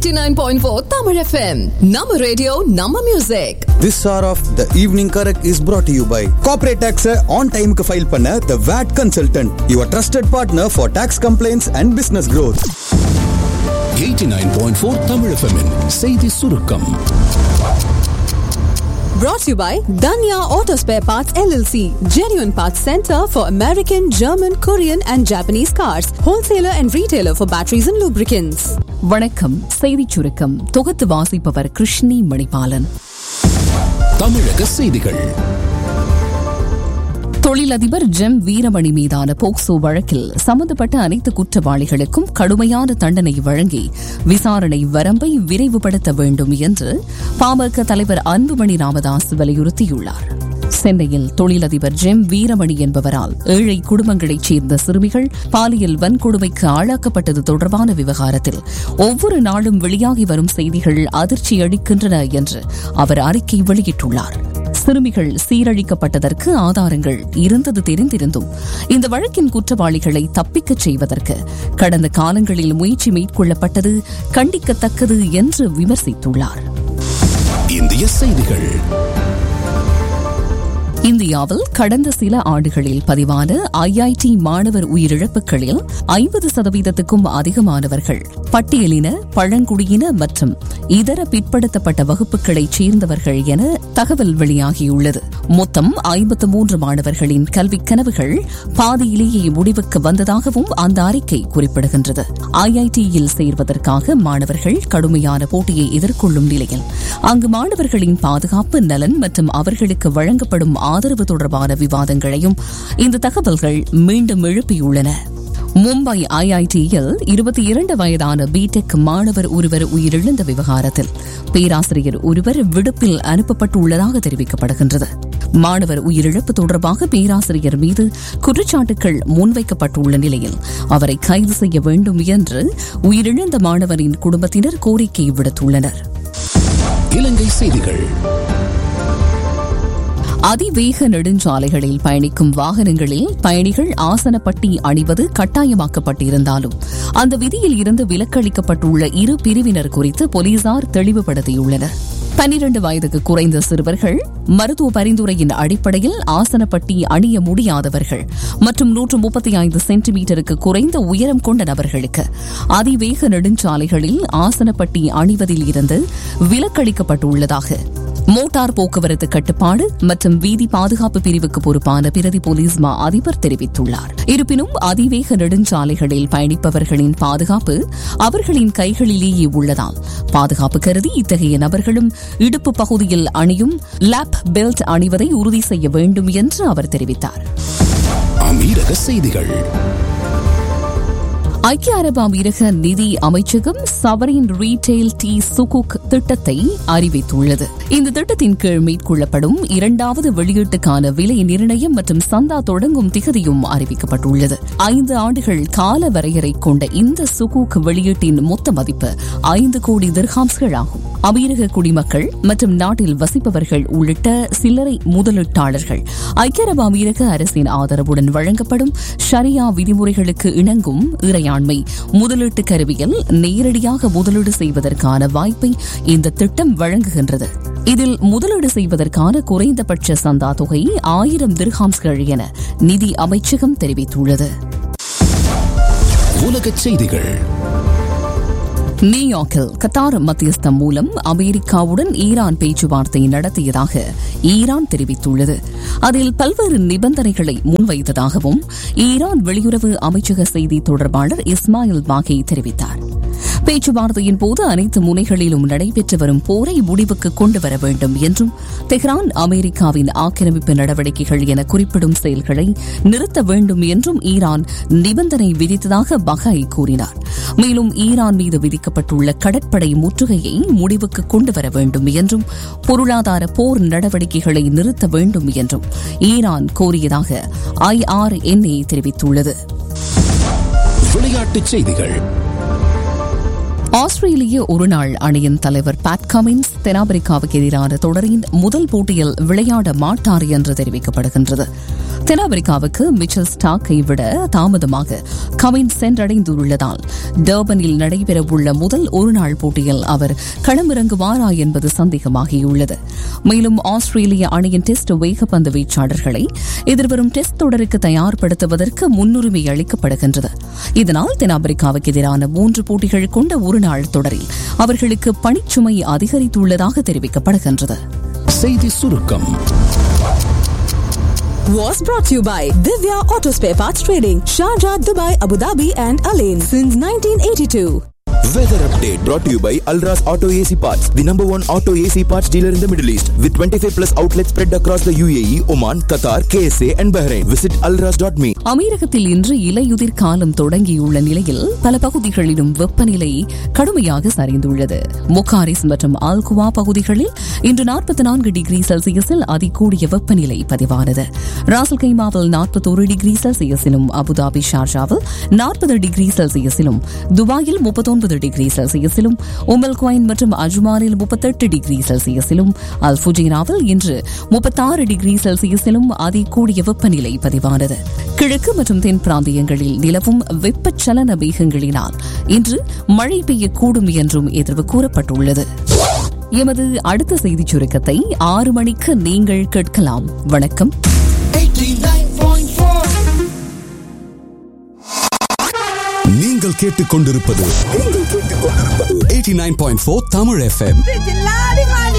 89.4 Tamil FM. Nama radio, Nama music. This hour of the evening correct is brought to you by Corporate Tax on time க்கு file பண்ண The VAT Consultant, your trusted partner for tax complaints and business growth. 89.4 Tamil FM -இன் செய்தி சுருக்கம் Brought to you by Danya Auto Spare Parts LLC. Genuine Parts Center for American, German, Korean and Japanese cars. Wholesaler and retailer for batteries and lubricants. வணக்கம் செய்திச் சுருக்கம் தொகுத்து வாசிப்பவர் கிருஷ்ணி மணிபாலன் தமிழக செய்திகள் தொழிலதிபர் ஜெம் வீரமணி மீதான போக்சோ வழக்கில் சம்பந்தப்பட்ட அனைத்து குற்றவாளிகளுக்கும் கடுமையான தண்டனை வழங்கி விசாரணை வரம்பை விரைவுபடுத்த வேண்டும் என்று பாமக தலைவர் அன்புமணி ராமதாஸ் வலியுறுத்தியுள்ளார் சென்னையில் தொழிலதிபர் ஜெம் வீரமணி என்பவரால் ஏழை குடும்பங்களைச் சேர்ந்த சிறுமிகள் பாலியல் வன்கொடுமைக்கு ஆளாக்கப்பட்டது தொடர்பான விவகாரத்தில் ஒவ்வொரு நாளும் வெளியாகி வரும் செய்திகள் அதிர்ச்சி அளிக்கின்றன என்று அவர் அறிக்கை வெளியிட்டுள்ளார் சிறுமிகள் சீரழிக்கப்பட்டதற்கு ஆதாரங்கள் இருந்தது தெரிந்திருந்தும் இந்த வழக்கின் குற்றவாளிகளை தப்பிக்கச் செய்வதற்கு கடந்த காலங்களில் முயற்சி மேற்கொள்ளப்பட்டது கண்டிக்கத்தக்கது என்று விமர்சித்துள்ளார் இந்திய செய்திகள் இந்தியாவில் கடந்த சில ஆண்டுகளில் பதிவான ஐஐடி மாணவர் உயிரிழப்புகளில் ஐம்பது சதவீதத்துக்கும் அதிகமானவர்கள் பட்டியலின பழங்குடியின மற்றும் இதர பிற்படுத்தப்பட்ட வகுப்புகளைச் சேர்ந்தவர்கள் என தகவல் வெளியாகியுள்ளது மொத்தம் ஐம்பத்து மூன்று மாணவர்களின் கல்விக் கனவுகள் பாதியிலேயே முடிவுக்கு வந்ததாகவும் அந்த அறிக்கை குறிப்பிடுகின்றது ஐஐடியில் சேர்வதற்காக மாணவர்கள் கடுமையான போட்டியை எதிர்கொள்ளும் நிலையில் அங்கு மாணவர்களின் பாதுகாப்பு நலன் மற்றும் அவர்களுக்கு வழங்கப்படும் ஆதரவு தொடர்பான விவாதங்களையும் இந்த தகவல்கள் மீண்டும் எழுப்பியுள்ளன மும்பை ஐஐடியில் இருபத்தி இரண்டு வயதான பிடெக் மாணவர் ஒருவர் உயிரிழந்த விவகாரத்தில் பேராசிரியர் ஒருவர் விடுப்பில் அனுப்பப்பட்டுள்ளதாக தெரிவிக்கப்படுகின்றது மாணவர் உயிரிழப்பு தொடர்பாக பேராசிரியர் மீது குற்றச்சாட்டுகள் முன்வைக்கப்பட்டுள்ள நிலையில் அவரை கைது செய்ய வேண்டும் என்று உயிரிழந்த மாணவரின் குடும்பத்தினர் கோரிக்கை விடுத்துள்ளனர் இலங்கை செய்திகள் அதிவேக நெடுஞ்சாலைகளில் பயணிக்கும் வாகனங்களில் பயணிகள் ஆசனப்பட்டி அணிவது கட்டாயமாக்கப்பட்டிருந்தாலும் அந்த விதியில் இருந்து விலக்களிக்கப்பட்டுள்ள இரு பிரிவினர் குறித்து போலீசார் தெளிவுபடுத்தியுள்ளனர் பன்னிரண்டு வயதுக்கு குறைந்த சிறுவர்கள் மருத்துவ பரிந்துரையின் அடிப்படையில் ஆசனப்பட்டி அணிய முடியாதவர்கள் மற்றும் நூற்று முப்பத்தி ஐந்து சென்டிமீட்டருக்கு குறைந்த உயரம் கொண்ட நபர்களுக்கு அதிவேக நெடுஞ்சாலைகளில் ஆசனப்பட்டி அணிவதில் இருந்து விலக்களிக்கப்பட்டுள்ளதாக மோட்டார் போக்குவரத்து கட்டுப்பாடு மற்றும் வீதி பாதுகாப்பு பிரிவுக்கு பொறுப்பான பிரதி போலீஸ் மா அதிபர் தெரிவித்துள்ளார் இருப்பினும் அதிவேக நெடுஞ்சாலைகளில் பயணிப்பவர்களின் பாதுகாப்பு அவர்களின் கைகளிலேயே உள்ளதால் பாதுகாப்பு கருதி இத்தகைய நபர்களும் இடுப்பு பகுதியில் அணியும் லேப் பெல்ட் அணிவதை உறுதி செய்ய வேண்டும் என்று அவர் தெரிவித்தார் அமீரக செய்திகள் ஐக்கிய அரபு அமீரக நிதி அமைச்சகம் சவரின் ரீட்டைல் டி சுகுக் திட்டத்தை அறிவித்துள்ளது இந்த திட்டத்தின் கீழ் மேற்கொள்ளப்படும் இரண்டாவது வெளியீட்டுக்கான விலை நிர்ணயம் மற்றும் சந்தா தொடங்கும் திகதியும் அறிவிக்கப்பட்டுள்ளது ஐந்து ஆண்டுகள் கால வரையறை கொண்ட இந்த சுகுக் வெளியீட்டின் மொத்த மதிப்பு ஐந்து கோடி திர்ஹாம்ஸ்கள் ஆகும் அமீரக குடிமக்கள் மற்றும் நாட்டில் வசிப்பவர்கள் உள்ளிட்ட சில்லறை முதலீட்டாளர்கள் ஐக்கிய அரபு அமீரக அரசின் ஆதரவுடன் வழங்கப்படும் ஷரியா விதிமுறைகளுக்கு இணங்கும் இறையாண்மை முதலீட்டு கருவியில் நேரடியாக முதலீடு செய்வதற்கான வாய்ப்பை இந்த திட்டம் வழங்குகின்றது இதில் முதலீடு செய்வதற்கான குறைந்தபட்ச சந்தா தொகை ஆயிரம் திர்ஹாம்ஸ்கள் என நிதி அமைச்சகம் தெரிவித்துள்ளது உலகச் செய்திகள் நியூயார்க்கில் கத்தார் மத்தியஸ்தம் மூலம் அமெரிக்காவுடன் ஈரான் பேச்சுவார்த்தை நடத்தியதாக ஈரான் தெரிவித்துள்ளது அதில் பல்வேறு நிபந்தனைகளை முன்வைத்ததாகவும் ஈரான் வெளியுறவு அமைச்சக செய்தி தொடர்பாளர் இஸ்மாயில் பாகி தெரிவித்தார் பேச்சுவார்த்தையின் போது அனைத்து முனைகளிலும் நடைபெற்று வரும் போரை முடிவுக்கு கொண்டு வர வேண்டும் என்றும் தெஹ்ரான் அமெரிக்காவின் ஆக்கிரமிப்பு நடவடிக்கைகள் என குறிப்பிடும் செயல்களை நிறுத்த வேண்டும் என்றும் ஈரான் நிபந்தனை விதித்ததாக பகாய் கூறினார் மேலும் ஈரான் மீது விதிக்கப்பட்டுள்ள கடற்படை முற்றுகையை முடிவுக்கு கொண்டு வர வேண்டும் என்றும் பொருளாதார போர் நடவடிக்கைகளை நிறுத்த வேண்டும் என்றும் ஈரான் கோரியதாக ஐஆர்என்ஏ தெரிவித்துள்ளது விளையாட்டுச் செய்திகள் ஆஸ்திரேலிய ஒருநாள் அணியின் தலைவர் பேட் கமின்ஸ் தென்னாப்பிரிக்காவுக்கு எதிரான தொடரின் முதல் போட்டியில் விளையாட மாட்டார் என்று தெரிவிக்கப்படுகின்றது தென்னாப்பிரிக்காவுக்கு மிச்சல் ஸ்டாக்கை விட தாமதமாக கமின் சென்றடைந்துள்ளதால் டர்பனில் நடைபெறவுள்ள முதல் ஒருநாள் போட்டியில் அவர் களமிறங்குவாரா என்பது சந்தேகமாகியுள்ளது மேலும் ஆஸ்திரேலிய அணியின் டெஸ்ட் வேகப்பந்து வீச்சாளர்களை எதிர்வரும் டெஸ்ட் தொடருக்கு தயார்படுத்துவதற்கு முன்னுரிமை அளிக்கப்படுகின்றது இதனால் தென்னாப்பிரிக்காவுக்கு எதிரான மூன்று போட்டிகள் கொண்ட ஒருநாள் தொடரில் அவர்களுக்கு பணிச்சுமை அதிகரித்துள்ளதாக தெரிவிக்கப்படுகின்றது செய்தி சுருக்கம் Was brought to you by Divya Auto Spare Parts Trading, Sharjah, Dubai, Abu Dhabi, and Alain since 1982. Weather update brought to you by Alras Auto AC Parts, the number one auto AC parts dealer in the Middle East, with 25 plus outlets spread across the UAE, Oman, Qatar, KSA, and Bahrain. Visit alras.me. அமீரகத்தில் இன்று இலையுதிர் காலம் தொடங்கியுள்ள நிலையில் பல பகுதிகளிலும் வெப்பநிலை கடுமையாக சரிந்துள்ளது முக்காரிஸ் மற்றும் ஆல்குவா பகுதிகளில் இன்று நாற்பத்தி நான்கு டிகிரி செல்சியஸில் அதிகூடிய வெப்பநிலை பதிவானது ராசல் கைமாவில் நாற்பத்தோரு டிகிரி செல்சியஸிலும் அபுதாபி ஷார்ஜாவில் நாற்பது டிகிரி செல்சியஸிலும் துபாயில் முப்பத்தொன்பது டிகிரி செல்சியஸிலும் உமல் குவைன் மற்றும் அஜ்மானில் முப்பத்தெட்டு டிகிரி செல்சியஸிலும் அல் ஃபுஜீராவில் இன்று முப்பத்தாறு டிகிரி செல்சியஸிலும் அதிகூடிய வெப்பநிலை பதிவானது கிழக்கு மற்றும் தென் பிராந்தியங்களில் நிலவும் வெப்பச்சலன மேகங்களினால் இன்று மழை பெய்யக்கூடும் என்றும் எதிர்வு கூறப்பட்டுள்ளது எமது அடுத்த செய்திச் சுருக்கத்தை ஆறு மணிக்கு நீங்கள் கேட்கலாம் வணக்கம் நீங்கள் கேட்டுக்கொண்டிருப்பது 89.4 தமிழ் எஃப்எம் Laadi,